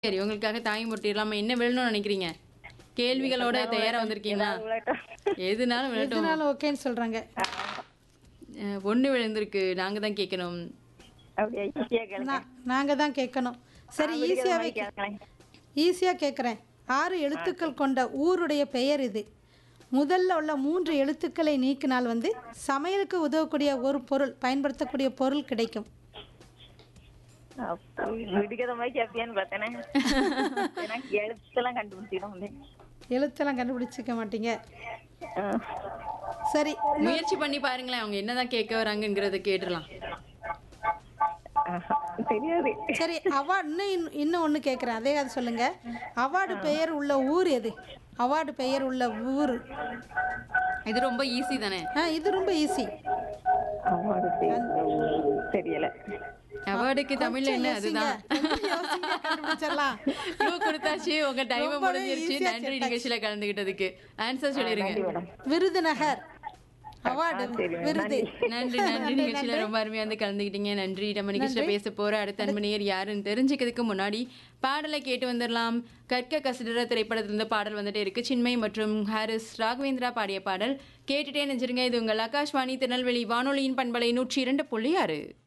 சரி உங்களுக்காக தாய் முட்டிடலாமா என்ன வேணும்னு நினைக்கிறீங்க கேள்விகளோட தயாரா வந்திருக்கீங்களா எதுனாலும் விளட்டும் எதுனாலும் ஓகேன்னு சொல்றாங்க அஹ், ஒண்ணு விழுந்திருக்கு நாங்க தான் கேட்கணும் அப்படியா ஈஸியா கேளுங்க நா- நாங்க தான் கேட்கணும் சரி ஈஸியாவே கே- கேட்கலாம் ஈஸியா கேட்குறேன் ஆறு எழுத்துக்கள் கொண்ட ஊருடைய பெயர் இது முதல்ல உள்ள மூன்று எழுத்துக்களை நீக்கினால் வந்து சமையலுக்கு உதவக்கூடிய ஒரு பொருள் பயன்படுத்தக்கூடிய பொருள் கிடைக்கும் அப்போ விடுகதை மாதிரி கேட்பியான்னு பார்த்தேனே எனக்கு எழுத்தெல்லாம் கண்டுபிடிச்சிட முடியும் எழுத்தெல்லாம் கண்டுபிடிச்சிக்க மாட்டீங்க ஆ. சரி முயற்சி பண்ணி பாருங்களேன் அவங்க என்னதான் கேட்க வராங்கங்கிறத கேட்டுடலாம் ஆஹா, தெரியாது சரி அவார்டு இன்னும் இன்னும் இன்னும் ஒன்று கேட்குறேன் அதே அது சொல்லுங்க அவார்டு பெயர் உள்ள ஊர் எது அவார்டு பெயர் உள்ள ஊர் இது ரொம்ப ஈஸி தானே ஆ இது ரொம்ப ஈஸி அவார்டு தெரியல அவார்டுக்கு தமிழ்ல என்ன அதுதான் கண்டுபிடிச்சிடலாம் க்ளூ கொடுத்தாச்சு உங்க டைம் ரொம்பவே முடிஞ்சிருச்சு easy ஆ நன்றி கேட்டாச்சு. நிகழ்ச்சியில கலந்துகிட்டதுக்கு ஆன்சர் சொல்லிருங்க மேடம் விருதுநகர் அவார்டு சரி, விருது நன்றி நன்றி நிகழ்ச்சியில ரொம்ப அருமையா வந்து கலந்துக்கிட்டீங்க நன்றி நம்ம நிகழ்ச்சியில பேச போற அடுத்த அன்பனையர் யாருன்னு தெரிஞ்சுக்கிறதுக்கு முன்னாடி பாடலை கேட்டு வந்துடலாம் கற்க கசிடர திரைப்படத்திலிருந்து பாடல் வந்துட்டே இருக்கு சின்மை மற்றும் ஹாரிஸ் ராகவேந்திரா பாடிய பாடல் கேட்டுட்டே நெஞ்சிருங்க இது உங்கள் ஆகாஷ்வாணி திருநெல்வேலி வானொலியின் பண்பலை நூற்றி இரண்டு புள்ளி ஆறு